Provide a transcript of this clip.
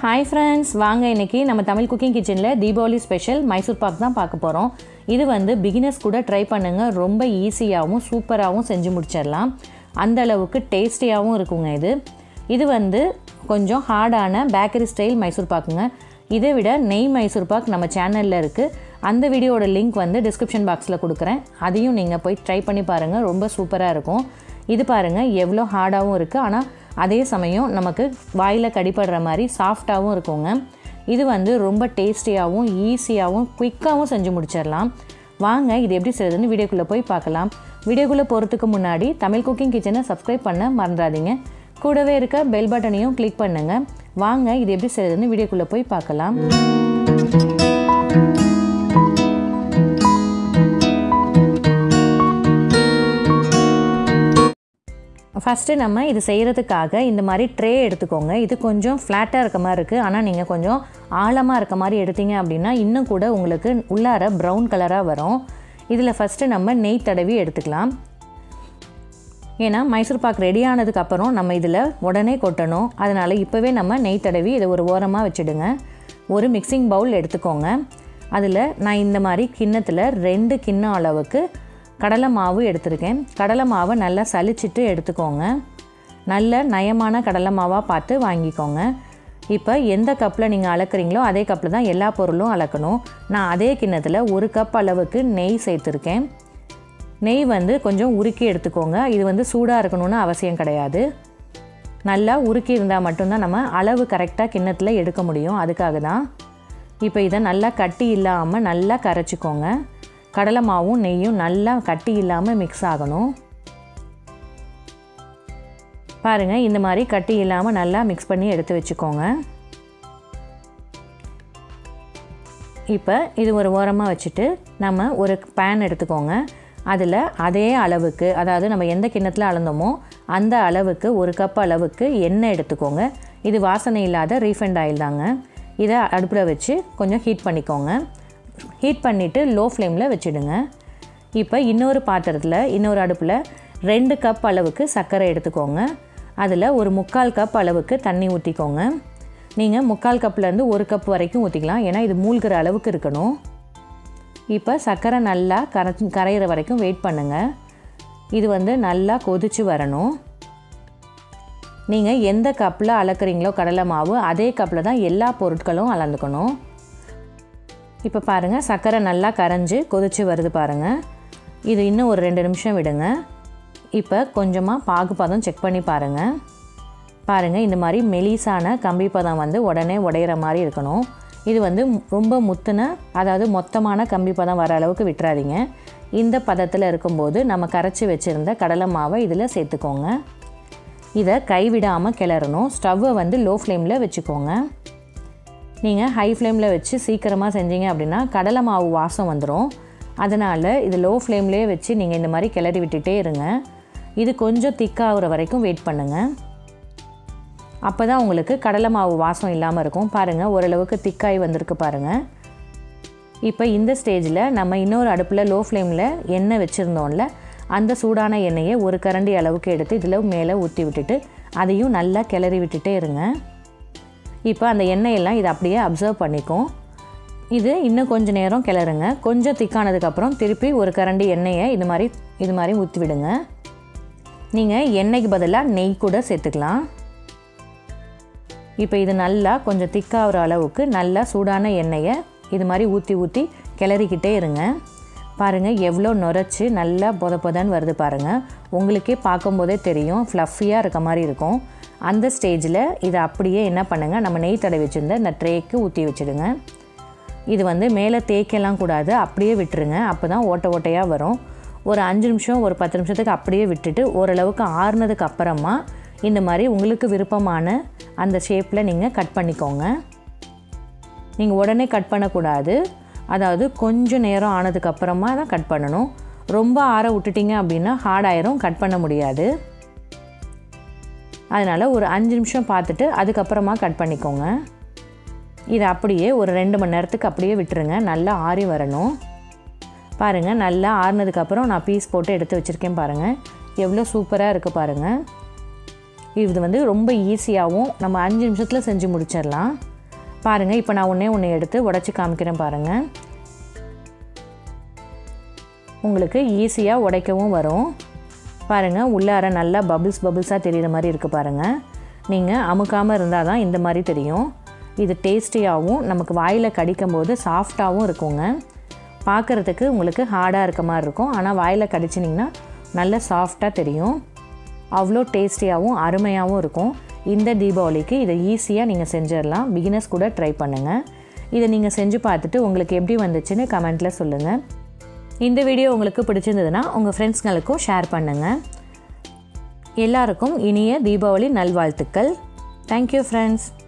hi friends வாங்க இன்னைக்கு நம்ம தமிழ் குக்கிங் கிச்சனில் தீபாவளி ஸ்பெஷல் மைசூர் பாக் தான் பார்க்க போகிறோம் இது வந்து பிகினர்ஸ் கூட ட்ரை பண்ணுங்க ரொம்ப ஈஸியாகவும் சூப்பராகவும் செஞ்சு முடிச்சிடலாம் அந்த அளவுக்கு டேஸ்டியாகவும் இருக்குங்க இது இது வந்து கொஞ்சம் ஹார்டான பேக்கரி ஸ்டைல் மைசூர் பாக்குங்க இதை விட நெய் மைசூர் பாக் நம்ம சேனலில் இருக்குது அந்த வீடியோட லிங்க் வந்து டிஸ்கிரிப்ஷன் பாக்ஸில் கொடுக்குறேன் அதையும் நீங்கள் போய் ட்ரை பண்ணி பாருங்கள் ரொம்ப சூப்பராக இருக்கும் இது பாருங்கள் எவ்வளோ ஹார்டாகவும் இருக்குது ஆனால் அதே சமயம் நமக்கு வாயில் கடிப்படுற மாதிரி சாஃப்டாகவும் இருக்குங்க இது வந்து ரொம்ப டேஸ்டியாகவும் ஈஸியாகவும் குயிக்காகவும் செஞ்சு முடிச்சிடலாம் வாங்க இது எப்படி செய்யுதுன்னு வீடியோக்குள்ளே போய் பார்க்கலாம் வீடியோக்குள்ளே போகிறதுக்கு முன்னாடி தமிழ் குக்கிங் கிச்சனை சப்ஸ்கிரைப் பண்ண மறந்துடாதீங்க கூடவே இருக்க பெல் பட்டனையும் கிளிக் பண்ணுங்கள் வாங்க இது எப்படி செய்யுதுன்னு வீடியோக்குள்ளே போய் பார்க்கலாம் ஃபஸ்ட்டு நம்ம இது செய்கிறதுக்காக இந்த மாதிரி ட்ரே எடுத்துக்கோங்க இது கொஞ்சம் ஃப்ளாட்டாக இருக்க மாதிரி இருக்குது ஆனால் நீங்கள் கொஞ்சம் ஆழமாக இருக்க மாதிரி எடுத்தீங்க அப்படின்னா இன்னும் கூட உங்களுக்கு உள்ளார ப்ரௌன் கலராக வரும் இதில் ஃபஸ்ட்டு நம்ம நெய் தடவி எடுத்துக்கலாம் ஏன்னா மைசூர் பாக் ரெடி ஆனதுக்கப்புறம் நம்ம இதில் உடனே கொட்டணும் அதனால் இப்போவே நம்ம நெய் தடவி இதை ஒரு ஓரமாக வச்சுடுங்க ஒரு மிக்சிங் பவுல் எடுத்துக்கோங்க அதில் நான் இந்த மாதிரி கிண்ணத்தில் ரெண்டு கிண்ணம் அளவுக்கு கடலை மாவு எடுத்திருக்கேன் கடலை மாவை நல்லா சலிச்சிட்டு எடுத்துக்கோங்க நல்ல நயமான கடலை மாவாக பார்த்து வாங்கிக்கோங்க இப்போ எந்த கப்பில் நீங்கள் அளக்குறீங்களோ அதே கப்பில் தான் எல்லா பொருளும் அளக்கணும் நான் அதே கிண்ணத்தில் ஒரு கப் அளவுக்கு நெய் சேர்த்துருக்கேன் நெய் வந்து கொஞ்சம் உருக்கி எடுத்துக்கோங்க இது வந்து சூடாக இருக்கணும்னு அவசியம் கிடையாது நல்லா உருக்கி இருந்தால் மட்டும்தான் நம்ம அளவு கரெக்டாக கிண்ணத்தில் எடுக்க முடியும் அதுக்காக தான் இப்போ இதை நல்லா கட்டி இல்லாமல் நல்லா கரைச்சிக்கோங்க கடலை மாவும் நெய்யும் நல்லா கட்டி இல்லாமல் மிக்ஸ் ஆகணும் பாருங்கள் இந்த மாதிரி கட்டி இல்லாமல் நல்லா மிக்ஸ் பண்ணி எடுத்து வச்சுக்கோங்க இப்போ இது ஒரு ஓரமாக வச்சுட்டு நம்ம ஒரு பேன் எடுத்துக்கோங்க அதில் அதே அளவுக்கு அதாவது நம்ம எந்த கிண்ணத்தில் அளந்தோமோ அந்த அளவுக்கு ஒரு கப் அளவுக்கு எண்ணெய் எடுத்துக்கோங்க இது வாசனை இல்லாத ரீஃபைண்ட் ஆயில் தாங்க இதை அடுப்பில் வச்சு கொஞ்சம் ஹீட் பண்ணிக்கோங்க ஹீட் பண்ணிவிட்டு லோ ஃப்ளேமில் வச்சுடுங்க இப்போ இன்னொரு பாத்திரத்தில் இன்னொரு அடுப்பில் ரெண்டு கப் அளவுக்கு சர்க்கரை எடுத்துக்கோங்க அதில் ஒரு முக்கால் கப் அளவுக்கு தண்ணி ஊற்றிக்கோங்க நீங்கள் முக்கால் கப்லேருந்து ஒரு கப் வரைக்கும் ஊற்றிக்கலாம் ஏன்னா இது மூழ்கிற அளவுக்கு இருக்கணும் இப்போ சர்க்கரை நல்லா கரை கரையிற வரைக்கும் வெயிட் பண்ணுங்கள் இது வந்து நல்லா கொதித்து வரணும் நீங்கள் எந்த கப்பில் அளக்குறீங்களோ கடலை மாவு அதே கப்பில் தான் எல்லா பொருட்களும் அளந்துக்கணும் இப்போ பாருங்கள் சர்க்கரை நல்லா கரைஞ்சி கொதித்து வருது பாருங்கள் இது இன்னும் ஒரு ரெண்டு நிமிஷம் விடுங்க இப்போ கொஞ்சமாக பாகுபதம் செக் பண்ணி பாருங்கள் பாருங்கள் இந்த மாதிரி மெலிசான கம்பி பதம் வந்து உடனே உடையிற மாதிரி இருக்கணும் இது வந்து ரொம்ப முத்துன அதாவது மொத்தமான கம்பி பதம் வர அளவுக்கு விட்டுறாதீங்க இந்த பதத்தில் இருக்கும்போது நம்ம கரைச்சி வச்சுருந்த கடலை மாவை இதில் சேர்த்துக்கோங்க இதை கைவிடாமல் கிளறணும் ஸ்டவ்வை வந்து லோ ஃப்ளேமில் வச்சுக்கோங்க நீங்கள் ஹை ஃப்ளேமில் வச்சு சீக்கிரமாக செஞ்சீங்க அப்படின்னா கடலை மாவு வாசம் வந்துடும் அதனால் இது லோ ஃப்ளேம்லேயே வச்சு நீங்கள் இந்த மாதிரி கிளறி விட்டுட்டே இருங்க இது கொஞ்சம் திக்காகிற வரைக்கும் வெயிட் பண்ணுங்கள் அப்போ தான் உங்களுக்கு கடலை மாவு வாசம் இல்லாமல் இருக்கும் பாருங்கள் ஓரளவுக்கு திக்காய் வந்திருக்கு பாருங்கள் இப்போ இந்த ஸ்டேஜில் நம்ம இன்னொரு அடுப்பில் லோ ஃப்ளேமில் எண்ணெய் வச்சுருந்தோம்ல அந்த சூடான எண்ணெயை ஒரு கரண்டி அளவுக்கு எடுத்து இதில் மேலே ஊற்றி விட்டுட்டு அதையும் நல்லா கிளறி விட்டுட்டே இருங்க இப்போ அந்த எண்ணெயெல்லாம் இதை அப்படியே அப்சர்வ் பண்ணிக்கும் இது இன்னும் கொஞ்சம் நேரம் கிளறுங்க கொஞ்சம் திக்கானதுக்கப்புறம் திருப்பி ஒரு கரண்டி எண்ணெயை இது மாதிரி இது மாதிரி ஊற்றி விடுங்க நீங்கள் எண்ணெய்க்கு பதிலாக நெய் கூட சேர்த்துக்கலாம் இப்போ இது நல்லா கொஞ்சம் திக்காகிற அளவுக்கு நல்லா சூடான எண்ணெயை இது மாதிரி ஊற்றி ஊற்றி கிளறிக்கிட்டே இருங்க பாருங்கள் எவ்வளோ நுரைச்சி நல்லா பொத பொதன்னு வருது பாருங்கள் உங்களுக்கே பார்க்கும்போதே தெரியும் ஃப்ளஃபியாக இருக்க மாதிரி இருக்கும் அந்த ஸ்டேஜில் இதை அப்படியே என்ன பண்ணுங்கள் நம்ம நெய் தடவி வச்சுருந்த இந்த ட்ரேக்கு ஊற்றி வச்சுடுங்க இது வந்து மேலே தேய்க்கலாம் கூடாது அப்படியே விட்டுருங்க அப்போ தான் ஓட்டை ஓட்டையாக வரும் ஒரு அஞ்சு நிமிஷம் ஒரு பத்து நிமிஷத்துக்கு அப்படியே விட்டுட்டு ஓரளவுக்கு ஆறுனதுக்கு அப்புறமா இந்த மாதிரி உங்களுக்கு விருப்பமான அந்த ஷேப்பில் நீங்கள் கட் பண்ணிக்கோங்க நீங்கள் உடனே கட் பண்ணக்கூடாது அதாவது கொஞ்சம் நேரம் ஆனதுக்கப்புறமா தான் கட் பண்ணணும் ரொம்ப ஆற விட்டுட்டிங்க அப்படின்னா ஹார்ட் ஆயிரும் கட் பண்ண முடியாது அதனால் ஒரு அஞ்சு நிமிஷம் பார்த்துட்டு அதுக்கப்புறமா கட் பண்ணிக்கோங்க இதை அப்படியே ஒரு ரெண்டு மணி நேரத்துக்கு அப்படியே விட்டுருங்க நல்லா ஆறி வரணும் பாருங்கள் நல்லா ஆறுனதுக்கப்புறம் நான் பீஸ் போட்டு எடுத்து வச்சுருக்கேன் பாருங்கள் எவ்வளோ சூப்பராக இருக்குது பாருங்கள் இது வந்து ரொம்ப ஈஸியாகவும் நம்ம அஞ்சு நிமிஷத்தில் செஞ்சு முடிச்சிடலாம் பாருங்கள் இப்போ நான் ஒன்றே ஒன்று எடுத்து உடச்சி காமிக்கிறேன் பாருங்கள் உங்களுக்கு ஈஸியாக உடைக்கவும் வரும் பாருங்கள் உள்ளார நல்லா பபிள்ஸ் பபிள்ஸாக தெரிகிற மாதிரி இருக்குது பாருங்கள் நீங்கள் அமுக்காமல் இருந்தால் தான் இந்த மாதிரி தெரியும் இது டேஸ்டியாகவும் நமக்கு வாயில் கடிக்கும் போது சாஃப்டாகவும் இருக்குங்க பார்க்குறதுக்கு உங்களுக்கு ஹார்டாக இருக்க மாதிரி இருக்கும் ஆனால் வாயில் கடிச்சினிங்கன்னா நல்ல சாஃப்டாக தெரியும் அவ்வளோ டேஸ்டியாகவும் அருமையாகவும் இருக்கும் இந்த தீபாவளிக்கு இதை ஈஸியாக நீங்கள் செஞ்சிடலாம் பிகினர்ஸ் கூட ட்ரை பண்ணுங்கள் இதை நீங்கள் செஞ்சு பார்த்துட்டு உங்களுக்கு எப்படி வந்துச்சுன்னு கமெண்ட்டில் சொல்லுங்கள் இந்த வீடியோ உங்களுக்கு பிடிச்சிருந்ததுன்னா உங்கள் ஃப்ரெண்ட்ஸ்களுக்கும் ஷேர் பண்ணுங்கள் எல்லாருக்கும் இனிய தீபாவளி நல்வாழ்த்துக்கள் தேங்க்யூ ஃப்ரெண்ட்ஸ்